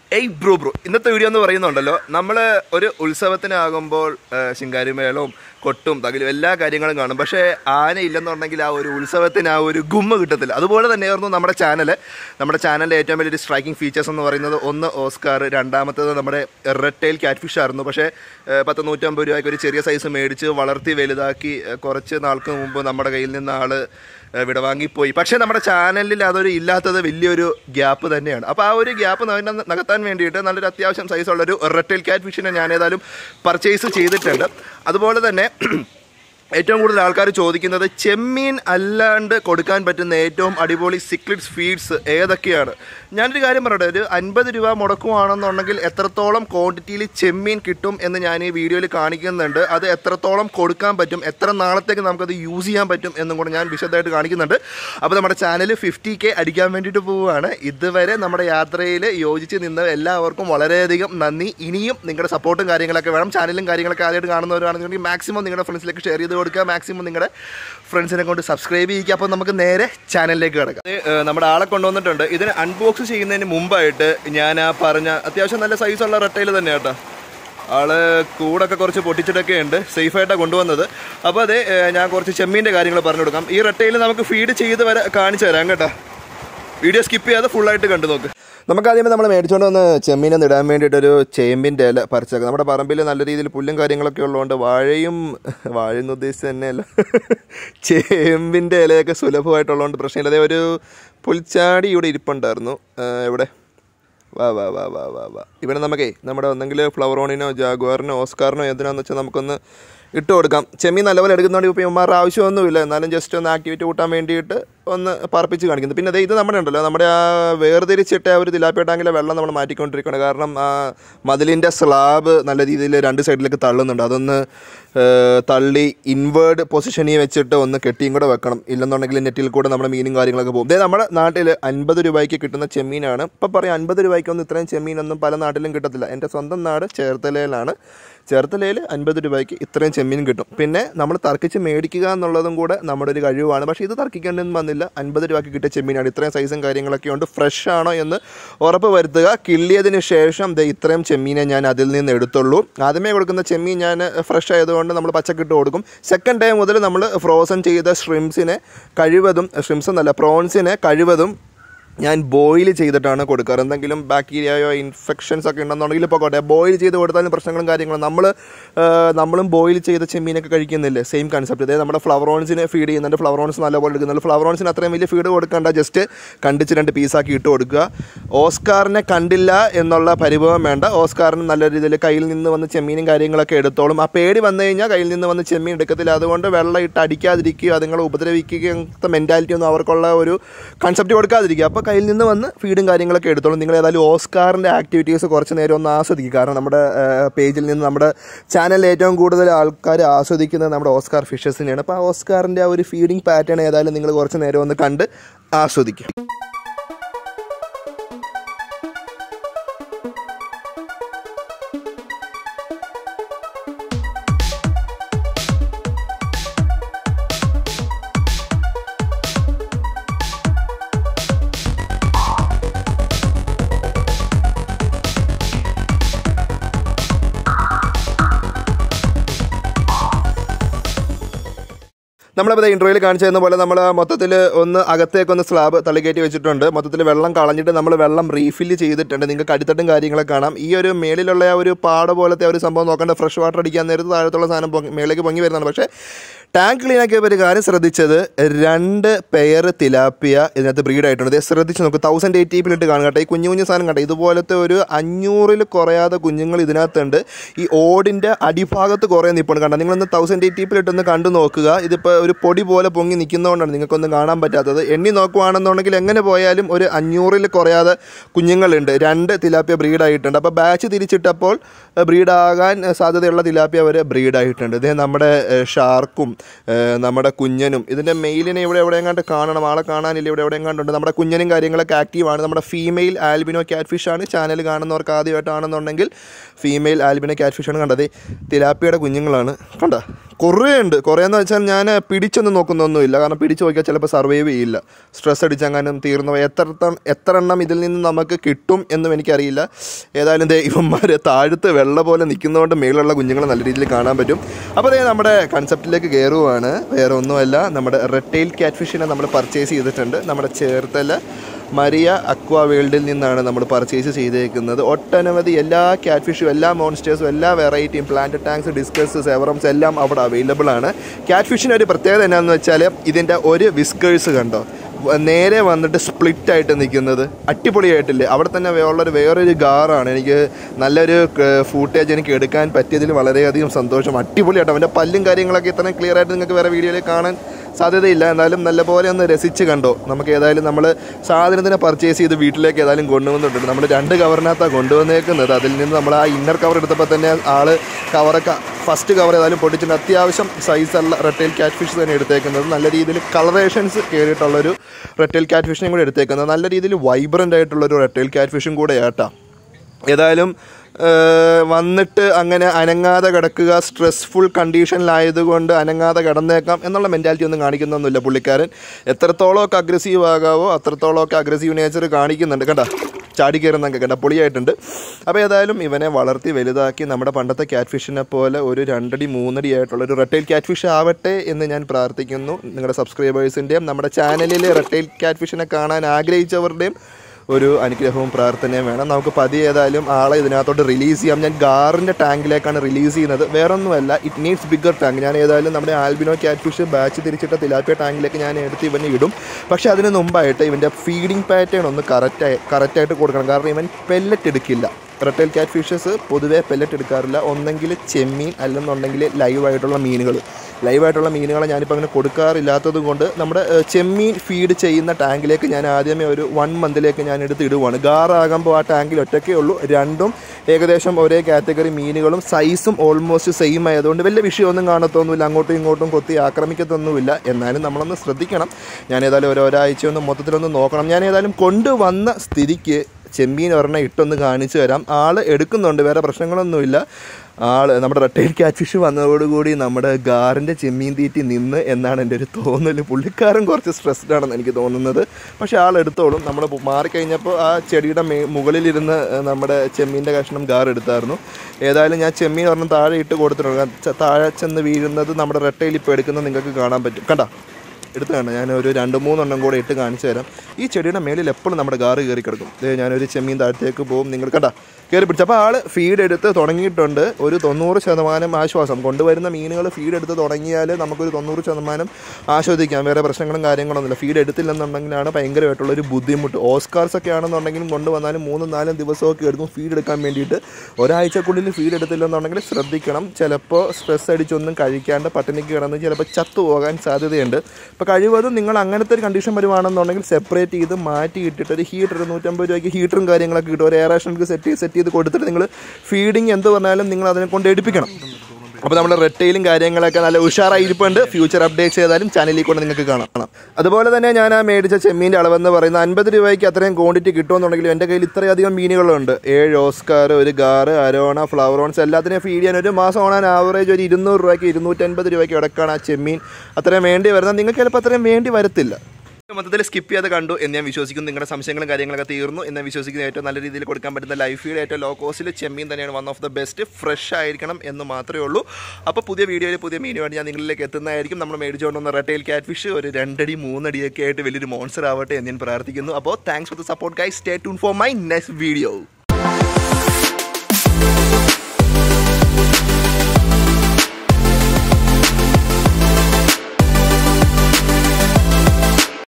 ഏയ് bro bro ഇന്നത്തെ video എന്ന് പറയുന്നുണ്ടല്ലോ നമ്മൾ ഒരു ഉത്സവത്തിനാകുമ്പോൾ ആ, ശിങ്കാരിമേളവും കൊട്ടും തകിലും എല്ലാ കാര്യങ്ങളും കാണും പക്ഷേ ആന ഇല്ലെന്നുണ്ടെങ്കിൽ ആ ഒരു ഉത്സവത്തിന് ആ ഒരു ഗുമ്മ കിട്ടത്തില്ല അതുപോലെ തന്നെയായിരുന്നു നമ്മുടെ ചാനൽ നമ്മുടെ ചാനലിൻ്റെ ഏറ്റവും വലിയൊരു സ്ട്രൈക്കിംഗ് ഫീച്ചേഴ്സ് എന്ന് പറയുന്നത് ഒന്ന് ഓസ്കാർ രണ്ടാമത്തേത് നമ്മുടെ റെഡ് ടൈൽ ക്യാറ്റ് ഫിഷ് ആയിരുന്നു പക്ഷേ ആ, പത്ത് നൂറ്റമ്പത് രൂപയ്ക്ക് ഒരു ചെറിയ സൈസ് മേടിച്ച് വളർത്തി വലുതാക്കി ആ, കുറച്ച് നാൾക്ക് മുമ്പ് നമ്മുടെ കയ്യിൽ നിന്ന് ആൾ വിടവാങ്ങിപ്പോയി പക്ഷേ നമ്മുടെ ചാനലിൽ അതൊരു ഇല്ലാത്തത് വലിയൊരു ഗ്യാപ്പ് തന്നെയാണ് അപ്പോൾ ആ ഒരു ഗ്യാപ്പ് നികത്താൻ വേണ്ടിയിട്ട് നല്ലൊരു അത്യാവശ്യം സൈസുള്ളൊരു റെട്ടൽ ക്യാറ്റ് ഫിഷിനെ ഞാൻ ഏതായാലും പർച്ചേസ് ചെയ്തിട്ടുണ്ട് അതുപോലെ തന്നെ ഏറ്റവും കൂടുതൽ ആൾക്കാർ ചോദിക്കുന്നത് ചെമ്മീൻ അല്ലാണ്ട് കൊടുക്കാൻ പറ്റുന്ന ഏറ്റവും അടിപൊളി സിക്ലിറ്റ്സ് ഫീഡ്സ് ഏതൊക്കെയാണ് ഞാനൊരു കാര്യം പറയട്ടെ ഒരു അൻപത് രൂപ മുടക്കുവാണെന്നുണ്ടെങ്കിൽ എത്രത്തോളം ക്വാണ്ടിറ്റിയിൽ ചെമ്മീൻ കിട്ടും എന്ന് ഞാൻ ഈ വീഡിയോയിൽ കാണിക്കുന്നുണ്ട് അത് എത്രത്തോളം കൊടുക്കാൻ പറ്റും എത്ര നാളത്തേക്ക് നമുക്കത് യൂസ് ചെയ്യാൻ പറ്റും എന്നും കൂടെ ഞാൻ വിശദമായിട്ട് കാണിക്കുന്നുണ്ട് അപ്പോൾ നമ്മുടെ ചാനൽ ഫിഫ്റ്റി കെ അടിക്കാൻ വേണ്ടിയിട്ട് പോവുകയാണ് ഇതുവരെ നമ്മുടെ യാത്രയിൽ യോജിച്ച് നിന്ന എല്ലാവർക്കും വളരെയധികം നന്ദി ഇനിയും നിങ്ങളുടെ സപ്പോർട്ടും കാര്യങ്ങളൊക്കെ വേണം ചാനലും കാര്യങ്ങളൊക്കെ ആദ്യമായിട്ട് കാണുന്നവരാണെന്നുണ്ടെങ്കിൽ മാക്സിമം നിങ്ങളുടെ ഫ്രണ്ട്സിലേക്ക് ഷെയർ ചെയ്ത് കൊടുക്കുക മാക്സിമം നിങ്ങളുടെ ഫ്രണ്ട്സിനെ കൊണ്ട് സബ്സ്ക്രൈബ് ചെയ്യുക അപ്പോൾ നമുക്ക് നേരെ ചാനലിലേക്ക് കിടക്കാം ഇത്, ഏഹ്, നമ്മുടെ ആളെ കൊണ്ടുവന്നിട്ടുണ്ട് ഇതിന് അൺബോക്സ് ചെയ്യുന്നതിന് മുമ്പായിട്ട് ഞാൻ ആ പറഞ്ഞ അത്യാവശ്യം നല്ല സൈസുള്ള റെട്ടയിൽ തന്നെ കേട്ടോ ആള് കൂടൊക്കെ കുറച്ച് പൊട്ടിച്ചിട്ടൊക്കെ ഉണ്ട് സേഫായിട്ടാണ് കൊണ്ടുവന്നത് അപ്പോൾ അതെ ഏഹ്, ഞാൻ കുറച്ച് ചെമ്മീൻ്റെ കാര്യങ്ങൾ പറഞ്ഞു കൊടുക്കാം ഈ റെട്ടയിൽ നമുക്ക് ഫീഡ് ചെയ്ത് വരെ കാണിച്ചു തരാം കേട്ടോ വീഡിയോ സ്കിപ്പ് ചെയ്യാതെ ഫുള്ളായിട്ട് കണ്ടു നോക്ക് നമുക്ക് ആദ്യമേ നമ്മൾ മേടിച്ചുകൊണ്ട് വന്ന് ചെമ്മീനെ ഇടാൻ വേണ്ടിയിട്ടൊരു ചേമ്പിൻ്റെ ഇല പറിച്ചേക്കാം നമ്മുടെ പറമ്പിൽ നല്ല രീതിയിൽ പുല്ലും കാര്യങ്ങളൊക്കെ ഉള്ളതുകൊണ്ട് വാഴയും വാഴ എന്ന് ഉദ്ദേശിച്ച് തന്നെയല്ല ചേമ്പിൻ്റെ ഇലയൊക്കെ സുലഭമായിട്ടുള്ളതുകൊണ്ട് പ്രശ്നമില്ല അതേ ഒരു പുൽച്ചാടി ഇവിടെ ഇരിപ്പുണ്ടായിരുന്നു ആ, എവിടെ വാ വാ വാ വാ വാ വാ ഇവിടെ നമുക്കേ നമ്മുടെ ഒന്നെങ്കിൽ ഫ്ലവറോണിനോ ജാഗ്വാറിനോ ഓസ്കാറിനോ എന്തിനാന്ന് വെച്ചാൽ നമുക്കൊന്ന് ഇട്ട് കൊടുക്കാം ചെമ്മീൻ നല്ലപോലെ എടുക്കുന്നതുകൊണ്ട് ഇപ്പോൾ ഇമാരുടെ ആവശ്യമൊന്നുമില്ല എന്നാലും ജസ്റ്റ് ഒന്ന് ആക്ടിവിറ്റി കൂട്ടാൻ വേണ്ടിയിട്ട് ഒന്ന് പറപ്പിച്ച് കാണിക്കുന്നത് പിന്നെ ദേ ഇത് നമ്മുടെ ഉണ്ടല്ലോ നമ്മുടെ ആ വേർതിരിച്ചിട്ട ആ ഒരു തിലാപ്പിയ ടാങ്കിലെ വെള്ളം നമ്മൾ മാറ്റിക്കൊണ്ടിരിക്കുകയാണ് കാരണം ആ മതിലിൻ്റെ സ്ലാബ് നല്ല രീതിയിൽ രണ്ട് സൈഡിലേക്ക് തള്ളുന്നുണ്ട് അതൊന്ന് ഏഹ്, തള്ളി ഇൻവേർഡ് പൊസിഷനിൽ വെച്ചിട്ട് ഒന്ന് കെട്ടിയും കൂടെ വെക്കണം ഇല്ലെന്നുണ്ടെങ്കിൽ നെറ്റിൽ കൂടെ നമ്മുടെ മീനും കാര്യങ്ങളൊക്കെ പോകും ഇതേ നമ്മുടെ നാട്ടിൽ അൻപത് രൂപയ്ക്ക് കിട്ടുന്ന ചെമ്മീനാണ് ഇപ്പം പറയാം അൻപത് രൂപയ്ക്കൊന്നും ഇത്രയും ചെമ്മീനൊന്നും പല നാട്ടിലും കിട്ടത്തില്ല എൻ്റെ സ്വന്തം നാട് ചേർത്തലയിലാണ് ചേർത്തലയിൽ അൻപത് രൂപയ്ക്ക് ഇത്രയും ചെമ്മീൻ കിട്ടും പിന്നെ നമ്മൾ തർക്കിച്ച് മേടിക്കുക എന്നുള്ളതും കൂടെ നമ്മുടെ ഒരു കഴിവാണ് പക്ഷേ ഇത് തർക്കിക്കേണ്ടതെന്ന് വന്നില്ല അൻപത് രൂപയ്ക്ക് കിട്ടിയ ചെമ്മീനാണ് ഇത്രയും സൈസും കാര്യങ്ങളൊക്കെ ഉണ്ട് ഫ്രഷ് ആണോ എന്ന് ഉറപ്പ് വരുത്തുക കിള്ളിയതിന് ശേഷം ദേ ഇത്രയും ചെമ്മീനെ ഞാൻ അതിൽ നിന്ന് എടുത്തുള്ളൂ ആദ്യമേ കൊടുക്കുന്ന ചെമ്മീൻ ഞാൻ ഫ്രഷ് ആയതുകൊണ്ട് നമ്മൾ പച്ചക്കിട്ട് കൊടുക്കും സെക്കൻഡ് ഡേ മുതൽ നമ്മൾ ഫ്രോസൺ ചെയ്ത ഷ്രിംസിനെ കഴിവതും ഷ്രിംസ് എന്നല്ല പ്രോൺസിനെ കഴിവതും ഞാൻ ബോയിൽ ചെയ്തിട്ടാണ് കൊടുക്കാറ് എന്തെങ്കിലും ബാക്ടീരിയയോ ഇൻഫെക്ഷൻസ് ഒക്കെ ഉണ്ടെന്നുണ്ടെങ്കിൽ പോകട്ടെ ബോയിൽ ചെയ്ത് കൊടുത്താലും പ്രശ്നങ്ങളും കാര്യങ്ങളും നമ്മൾ നമ്മളും ബോയിൽ ചെയ്ത ചെമ്മീനൊക്കെ കഴിക്കുന്നില്ലേ സെയിം കൺസെപ്റ്റ് അതായത് നമ്മുടെ ഫ്ലവറോൺസിന് ഫീഡ് ചെയ്യുന്നുണ്ട് ഫ്ലവറോൺസ് നല്ലപോലെ എടുക്കുന്നുണ്ട് ഫ്ലവറോൺസിന് അത്രയും വലിയ ഫീഡ് കൊടുക്കണ്ട ജസ്റ്റ് കണ്ടിച്ച് രണ്ട് പീസാക്കി ഇട്ട് കൊടുക്കുക ഓസ്കാറിനെ കണ്ടില്ല എന്നുള്ള പരിഭവം വേണ്ട ഓസ്കാറിന് നല്ല രീതിയിൽ കയ്യിൽ നിന്ന് വന്ന് ചെമ്മീനും കാര്യങ്ങളൊക്കെ എടുത്തോളും ആ പേടി വന്നു കഴിഞ്ഞാൽ കയ്യിൽ നിന്ന് വന്ന് ചെമ്മീൻ എടുക്കത്തില്ല അതുകൊണ്ട് വെള്ളം ഇട്ട് അടിക്കാതിരിക്കുക അതുങ്ങളെ ഉപദ്രവിക്കുക അങ്ങനത്തെ മെൻറ്റാലിറ്റി ഒന്നും അവർക്കുള്ള ഒരു കൺസെപ്റ്റ് കൊടുക്കാതിരിക്കുക അപ്പോൾ കയ്യിൽ നിന്ന് വന്ന് ഫീഡും കാര്യങ്ങളൊക്കെ എടുത്തോളും നിങ്ങൾ ഏതായാലും ഓസ്കാറിൻ്റെ ആക്ടിവിറ്റീസ് കുറച്ച് നേരം ഒന്ന് ആസ്വദിക്കുക കാരണം നമ്മുടെ പേജിൽ നിന്ന് നമ്മുടെ ചാനലിൽ ഏറ്റവും കൂടുതൽ ആൾക്കാർ ആസ്വദിക്കുന്നത് നമ്മുടെ ഓസ്കാർ ഫിഷസിനെയാണ് അപ്പോൾ ആ ഓസ്കാറിൻ്റെ ആ ഒരു ഫീഡിങ് പാറ്റേൺ ഏതായാലും നിങ്ങൾ കുറച്ച് നേരം ഒന്ന് കണ്ട് ആസ്വദിക്കുക നമ്മളിപ്പോൾ ഇൻട്രോയിൽ കാണിച്ചു തന്ന പോലെ നമ്മൾ മൊത്തത്തിൽ ഒന്ന് അകത്തേക്കൊന്ന് സ്ലാബ് തള്ളിക്കയറ്റി വെച്ചിട്ടുണ്ട് മൊത്തത്തിൽ വെള്ളം കളഞ്ഞിട്ട് നമ്മൾ വെള്ളം റീഫില്ല് ചെയ്തിട്ടുണ്ട് നിങ്ങൾക്ക് അടിത്തട്ടും കാര്യങ്ങളൊക്കെ കാണാം ഈ ഒരു മേളിലുള്ള ആ ഒരു പാട പോലത്തെ ആ ഒരു സംഭവം നോക്കേണ്ട ഫ്രഷ് വാട്ടർ അടിക്കാൻ നേരത്ത് താഴത്തുള്ള സാധനം പൊങ്ങി- മേളിലേക്ക് പൊങ്ങി വരുന്നതാണ് പക്ഷേ ടാങ്ക് ക്ലീൻ ആക്കിയ ഒരു കാര്യം ശ്രദ്ധിച്ചത് രണ്ട് പെയർ തിലാപ്പിയ ഇതിനകത്ത് ബ്രീഡ് ആയിട്ടുണ്ട് ഇത് ശ്രദ്ധിച്ച് നോക്ക് തൗസൻഡ് എയ്റ്റീപ്പിലിട്ട് കാണുക കേട്ടോ ഈ കുഞ്ഞു കുഞ്ഞു സാധനം കണ്ടോ ഇതുപോലത്തെ ഒരു അഞ്ഞൂറിൽ കുറയാതെ കുഞ്ഞുങ്ങൾ ഇതിനകത്തുണ്ട് ഈ ഓടിൻ്റെ അടിഭാഗത്ത് കുറേ നിൽപ്പുണ്ട് കണ്ടോ നിങ്ങളൊന്ന് തൗസൻഡ് എയ്റ്റീപ്പിലിട്ടൊന്ന് കണ്ടു നോക്കുക ഇതിപ്പോൾ ഒരു പൊടി പോലെ പൊങ്ങി നിൽക്കുന്നതുകൊണ്ടാണ് നിങ്ങൾക്കൊന്നും കാണാൻ പറ്റാത്തത് എണ്ണി നോക്കുവാണെന്നുണ്ടെങ്കിൽ എങ്ങനെ പോയാലും ഒരു അഞ്ഞൂറിൽ കുറയാതെ കുഞ്ഞുങ്ങളുണ്ട് രണ്ട് തിലാപ്പിയ ബ്രീഡായിട്ടുണ്ട് അപ്പോൾ ബാച്ച് തിരിച്ചിട്ടപ്പോൾ ബ്രീഡാകാൻ സാധ്യതയുള്ള തിലാപ്പിയ വരെ ബ്രീഡായിട്ടുണ്ട് ഇതേ നമ്മുടെ ഏഹ്, ഷാർക്കും ഏഹ്, നമ്മുടെ കുഞ്ഞനും ഇതിൻ്റെ മെയിലിനെ ഇവിടെ എവിടെ എങ്ങാണ്ട് കാണണം ആളെ കാണാനില്ല ഇവിടെ എവിടെ എങ്ങാണ്ടുണ്ട് നമ്മുടെ കുഞ്ഞനും കാര്യങ്ങളൊക്കെ ആക്റ്റീവാണ് നമ്മുടെ ഫീമെയിൽ ആൽബിനോ ക്യാറ്റ് ഫിഷാണ് ചാനൽ കാണുന്നവർക്ക് ആദ്യമായിട്ടാണെന്നുണ്ടെങ്കിൽ ഫീമെയിൽ ആൽബിനോ ക്യാറ്റ് ഫിഷാണ് കണ്ടത് തിലാപ്പിയുടെ കുഞ്ഞുങ്ങളാണ് കണ്ട കുറേ ഉണ്ട് കുറേ എന്ന് വെച്ചാൽ ഞാൻ പിടിച്ചൊന്നും നോക്കുന്നൊന്നുമില്ല കാരണം പിടിച്ചു നോക്കിയാൽ ചിലപ്പോൾ സർവൈവ് ചെയ്യില്ല സ്ട്രെസ് അടിച്ചങ്ങാനും തീർന്നു പോയി. എത്ര എത്ര എണ്ണം ഇതിൽ നിന്ന് നമുക്ക് കിട്ടും എന്നും എനിക്കറിയില്ല ഏതായാലും ദേ ഇവന്മാർ താഴത്ത് വെള്ള പോലെ നിൽക്കുന്നതുകൊണ്ട് മേളിലുള്ള കുഞ്ഞുങ്ങളെ നല്ല രീതിയിൽ കാണാൻ പറ്റും അപ്പോൾ ദേ നമ്മുടെ കൺസെപ്റ്റിലേക്ക് കയറുവാണ് വേറെ ഒന്നുമല്ല നമ്മുടെ റെറ്റെയിൽ ക്യാറ്റ് ഫിഷിനെ നമ്മൾ പർച്ചേസ് ചെയ്തിട്ടുണ്ട് നമ്മുടെ ചേർത്തല മരിയ അക്വ വേൾഡിൽ നിന്നാണ് നമ്മൾ പർച്ചേസ് ചെയ്തേക്കുന്നത് ഒട്ടനവധി എല്ലാ ക്യാറ്റ് ഫിഷും എല്ലാ മോൺസ്റ്റേഴ്സും എല്ലാ വെറൈറ്റിയും പ്ലാന്റ് ടാങ്ക്സ് ഡിസ്കസ് സെവറംസ് എല്ലാം അവിടെ അവൈലബിൾ ആണ് ക്യാറ്റ് ഫിഷിന് ഒരു പ്രത്യേകത എന്നാന്ന് വെച്ചാൽ ഇതിൻ്റെ ഒരു വിസ്കേഴ്സ് കണ്ടോ വ- നേരെ വന്നിട്ട് സ്പ്ലിറ്റ് ആയിട്ട് നിൽക്കുന്നത് അടിപൊളിയായിട്ടില്ലേ അവിടെ തന്നെ വേ- ഉള്ളൊരു വേറൊരു ഗാറാണ് എനിക്ക് നല്ലൊരു ഫൂട്ടേജ് എനിക്ക് എടുക്കാൻ പറ്റിയതിൽ വളരെയധികം സന്തോഷം അടിപൊളിയായിട്ട് അവൻ്റെ പല്ലും കാര്യങ്ങളൊക്കെ ഇത്രയും ക്ലിയർ ആയിട്ട് നിങ്ങൾക്ക് വേറെ വീഡിയോയിൽ കാണാൻ സാധ്യതയില്ല എന്നാലും നല്ലപോലെ ഒന്ന് രസിച്ച് കണ്ടോ നമുക്ക് ഏതായാലും നമ്മൾ സാധനത്തിനെ പർച്ചേസ് ചെയ്ത് വീട്ടിലേക്ക് ഏതായാലും കൊണ്ടുവന്നിട്ടുണ്ട് നമ്മൾ രണ്ട് കവറിനകത്താണ് കൊണ്ടുവന്നേക്കുന്നത് അതിൽ നിന്ന് നമ്മൾ ആ ഇന്നർ കവർ എടുത്തപ്പോൾ തന്നെ ആള് കവറൊക്കെ ഫസ്റ്റ് കവർ ഏതായാലും പൊട്ടിച്ചിട്ട് അത്യാവശ്യം സൈസുള്ള റെറ്റൈൽ ക്യാറ്റ് ഫിഷ് തന്നെ എടുത്തേക്കുന്നത് നല്ല രീതിയിൽ കളറേഷൻസ് കയറിയിട്ടുള്ളൊരു റെറ്റൈൽ ക്യാറ്റ് ഫിഷിനെയും കൂടെ എടുത്തേക്കുന്നത് നല്ല രീതിയിൽ വൈബ്രൻ്റ് ആയിട്ടുള്ളൊരു റെറ്റൈൽ ക്യാറ്റ് ഫിഷും കൂടെ ആട്ടാ ഏതായാലും ഏഹ്, വന്നിട്ട് അങ്ങനെ അനങ്ങാതെ കിടക്കുക സ്ട്രെസ്ഫുൾ കണ്ടീഷനിലായതുകൊണ്ട് അനങ്ങാതെ കിടന്നേക്കാം എന്നുള്ള മെൻറ്റാലിറ്റി ഒന്നും കാണിക്കുന്നൊന്നുമില്ല പുള്ളിക്കാരൻ എത്രത്തോളമൊക്കെ അഗ്രസീവ് ആകാവോ അത്രത്തോളമൊക്കെ അഗ്രസീവ് നേച്ചർ കാണിക്കുന്നുണ്ട് കണ്ട ചാടി കയറുന്നൊക്കെ കണ്ട പൊളിയായിട്ടുണ്ട് അപ്പോൾ ഏതായാലും ഇവനെ വളർത്തി വലുതാക്കി നമ്മുടെ പണ്ടത്തെ ക്യാറ്റ് ഫിഷിനെ പോലെ ഒരു രണ്ടടി മൂന്നടി ആയിട്ടുള്ള ഒരു റെറ്റൈൽ ക്യാറ്റ് ഫിഷ് ആവട്ടെ എന്ന് ഞാൻ പ്രാർത്ഥിക്കുന്നു നിങ്ങളുടെ സബ്സ്ക്രൈബേഴ്സിൻ്റെയും നമ്മുടെ ചാനലിലെ റെറ്റൈൽ ക്യാറ്റ് ഫിഷിനെ കാണാൻ ആഗ്രഹിച്ചവരുടെയും ഒരു അനുഗ്രഹവും പ്രാർത്ഥനയും വേണം നമുക്ക് പതി ഏതായാലും ആളെ ഇതിനകത്തോട്ട് റിലീസ് ചെയ്യാം ഞാൻ ഗാറിൻ്റെ ടാങ്കിലേക്കാണ് റിലീസ് ചെയ്യുന്നത് വേറൊന്നുമല്ല ഇറ്റ് നീഡ്സ് ബിഗ്ഗർ ടാങ്ക് ഞാൻ ഏതായാലും നമ്മുടെ ആൽബിനോ ക്യാറ്റ് ഫിഷ് ബാച്ച് തിരിച്ചിട്ട തിലാപ്പിയ ടാങ്കിലേക്ക് ഞാൻ എടുത്ത് ഇവനെ ഇടും പക്ഷേ അതിന് മുമ്പായിട്ട് ഇവൻ്റെ ഫീഡിങ് പാറ്റേൺ ഒന്ന് കറക്റ്റായി കറക്റ്റായിട്ട് കൊടുക്കണം കാരണം ഇവൻ പെല്ലറ്റ് എടുക്കില്ല റെട്ടൈൽ ക്യാറ്റ് ഫിഷസ് പൊതുവേ പെല്ലറ്റ് എടുക്കാറില്ല ഒന്നെങ്കിൽ ചെമ്മീൻ അല്ലെന്നുണ്ടെങ്കിൽ ലൈവായിട്ടുള്ള മീനുകൾ ലൈവായിട്ടുള്ള മീനുകളെ ഞാനിപ്പോൾ അങ്ങനെ കൊടുക്കാറില്ലാത്തത് കൊണ്ട് നമ്മുടെ ഏഹ്, ചെമ്മീൻ ഫീഡ് ചെയ്യുന്ന ടാങ്കിലേക്ക് ഞാൻ ആദ്യമേ ഒരു വൺ മന്തിലേക്ക് ഞാൻ എടുത്ത് ഇടുവാണ് ഗാറാകുമ്പോൾ ആ ടാങ്കിൽ ഒറ്റയ്ക്കേ ഉള്ളൂ രണ്ടും ഏകദേശം ഒരേ കാറ്റഗറി മീനുകളും സൈസും ഓൾമോസ്റ്റ് സെയിം ആയതുകൊണ്ട് വലിയ വിഷയമൊന്നും കാണത്തൊന്നുമില്ല അങ്ങോട്ടും ഇങ്ങോട്ടും കൊത്തി ആക്രമിക്കത്തൊന്നുമില്ല എന്നാലും നമ്മളൊന്ന് ശ്രദ്ധിക്കണം ഞാൻ ഏതായാലും ഒരു ഒരാഴ്ചയൊന്ന് മൊത്തത്തിലൊന്ന് നോക്കണം ഞാൻ ഏതായാലും കൊണ്ടുവന്ന സ്ഥിതിക്ക് ചെമ്മീൻ ഒരെണ്ണം ഇട്ടൊന്ന് കാണിച്ചു തരാം ആള് എടുക്കുന്നുണ്ട് വേറെ പ്രശ്നങ്ങളൊന്നുമില്ല ആള് നമ്മുടെ റെട്ടൈൽ ക്യാറ്റ് ഫിഷ് വന്നതോടുകൂടി നമ്മുടെ ഗാറിൻ്റെ ചെമ്മീൻ തീറ്റി നിന്ന് എന്നാണ് എൻ്റെ ഒരു തോന്നൽ പുള്ളിക്കാരൻ കുറച്ച് സ്ട്രെസ്ഡ് ആണെന്ന് എനിക്ക് തോന്നുന്നത് പക്ഷേ ആൾ എടുത്തോളും നമ്മൾ മാറിക്കഴിഞ്ഞപ്പോൾ ആ ചെടിയുടെ മേ മുകളിലിരുന്ന് ഏഹ്, നമ്മുടെ ചെമ്മീൻ്റെ കഷ്ണം ഗാർ എടുത്തായിരുന്നു ഏതായാലും ഞാൻ ചെമ്മീൻ ഒരെണ്ണം താഴെ ഇട്ട് കൊടുത്തിട്ടുണ്ട് ച- താഴെ ചെന്ന് വീഴുന്നത് നമ്മുടെ റെട്ടയിൽ ഇപ്പോൾ എടുക്കുന്നത് നിങ്ങൾക്ക് കാണാൻ പറ്റും കണ്ട എടുത്ത് കണ്ട ഞാൻ ഒരു രണ്ട് മൂന്നെണ്ണം കൂടെ ഇട്ട് കാണിച്ചു തരാം ഈ ചെടിയുടെ മേളിൽ എപ്പോഴും നമ്മുടെ ഗാറ് കയറി കിടക്കും ദേ ഞാനൊരു ചെമ്മീൻ താഴത്തേക്ക് പോകും നിങ്ങൾ കണ്ട കയറി പിടിച്ചു അപ്പോൾ ആൾ ഫീഡ് എടുത്ത് തുടങ്ങിയിട്ടുണ്ട് ഒരു തൊണ്ണൂറ് ശതമാനം ആശ്വാസം കൊണ്ടുവരുന്ന മീനുകൾ ഫീഡ് എടുത്ത് തുടങ്ങിയാൽ നമുക്കൊരു തൊണ്ണൂറ് ശതമാനം ആസ്വദിക്കാം വേറെ പ്രശ്നങ്ങളും കാര്യങ്ങളൊന്നുമില്ല ഫീഡ് എടുത്തില്ലെന്നുണ്ടെങ്കിലാണ് ഭയങ്കരമായിട്ടുള്ള ഒരു ബുദ്ധിമുട്ട് ഓസ്കാർസ് ഒക്കെ ആണെന്നുണ്ടെങ്കിലും കൊണ്ടുവന്നാലും മൂന്നും നാലും ദിവസമൊക്കെ എടുക്കും ഫീഡ് എടുക്കാൻ വേണ്ടിയിട്ട് ഒരാഴ്ചക്കുള്ളിൽ ഫീഡ് എടുത്തില്ലെന്നുണ്ടെങ്കിൽ ശ്രദ്ധിക്കണം ചിലപ്പോൾ സ്ട്രെസ് അടിച്ചൊന്നും കഴിക്കാണ്ട് പട്ടിണിക്ക് കിടന്ന് ചിലപ്പോൾ ചത്തു പോകാൻ സാധ്യതയുണ്ട് അപ്പോൾ കഴിവതും നിങ്ങൾ അങ്ങനത്തെ ഒരു കണ്ടീഷൻ വരുവാണെന്നുണ്ടെങ്കിൽ സെപ്പറേറ്റ് ചെയ്ത് മാറ്റി ഇട്ടിട്ട് ഒരു ഹീറ്റർ നൂറ്റമ്പത് രൂപയ്ക്ക് ഹീറ്ററും കാര്യങ്ങളൊക്കെ കിട്ടും ഒരു എയറേഷനൊക്കെ സെറ്റ് ചെയ്ത് സെറ്റ് ചെയ്ത് കൊടുത്തിട്ട് നിങ്ങൾ ഫീഡിങ് എന്ത് പറഞ്ഞാലും നിങ്ങൾ അതിനെ കൊണ്ട് എടുപ്പിക്കണം അപ്പോൾ നമ്മുടെ റെറ്റയിലും കാര്യങ്ങളൊക്കെ നല്ല ഉഷാറായി ഇരിപ്പുണ്ട് ഫ്യൂച്ചർ അപ്ഡേറ്റ്സ് ചെയ്താലും ചാനലിൽ കൊണ്ട് നിങ്ങൾക്ക് കാണാം അതുപോലെ തന്നെ ഞാൻ ആ മേടിച്ച ചെമ്മീൻ്റെ അളവെന്ന് പറയുന്നത് അൻപത് രൂപയ്ക്ക് അത്രയും ക്വാണ്ടിറ്റി കിട്ടുമെന്നുണ്ടെങ്കിൽ എൻ്റെ കയ്യിൽ ഇത്രയധികം മീനുകളുണ്ട് ഏഴ് ഓസ്കാർ ഒരു ഗാറ് അരോണ ഫ്ലവറോൺസ് എല്ലാത്തിനെയും ഫീഡ് ചെയ്യാൻ ഒരു മാസം ഓണാൻ ആവറേജ് ഒരു ഇരുന്നൂറ് രൂപയ്ക്ക് ഇരുന്നൂറ്റൻപത് രൂപയ്ക്ക് ഇടക്കാണ് ആ ചെമ്മീൻ അത്രയും വേണ്ടി വരുന്നത് നിങ്ങൾക്ക് ചിലപ്പോൾ അത്രയും വേണ്ടി വരത്തില്ല മൊത്തത്തിൽ സ്കിപ്പ് ചെയ്ത് കണ്ടു എന്ന് ഞാൻ വിശ്വസിക്കുന്നു നിങ്ങളുടെ സംശയങ്ങളും കാര്യങ്ങളൊക്കെ തീർന്നു എന്ന് ഞാൻ വിശ്വസിക്കുന്നു ഏറ്റവും നല്ല രീതിയിൽ കൊടുക്കാൻ പറ്റുന്ന ലൈഫ് ഫീഡ് ഏറ്റവും ലോ കോസ്റ്റിൽ ചെമ്മീൻ തന്നെയാണ് one of the best fresh ആയിരിക്കണം എന്ന് മാത്രമേ ഉള്ളൂ അപ്പോൾ പുതിയ വീഡിയോയിൽ പുതിയ മീനുമായിട്ട് ഞാൻ നിങ്ങളിലേക്ക് എത്തുന്നതായിരിക്കും നമ്മൾ മേടിച്ചുകൊണ്ട് വന്ന റെറ്റൈൽ ക്യാറ്റ് ഫിഷ് ഒരു രണ്ടടി മൂന്നടിയൊക്കെ ആയിട്ട് വലിയൊരു മോൺസർ ആവട്ടെ എന്ന് ഞാൻ പ്രാർത്ഥിക്കുന്നു അപ്പോൾ thanks for the support guy stay tune for my next video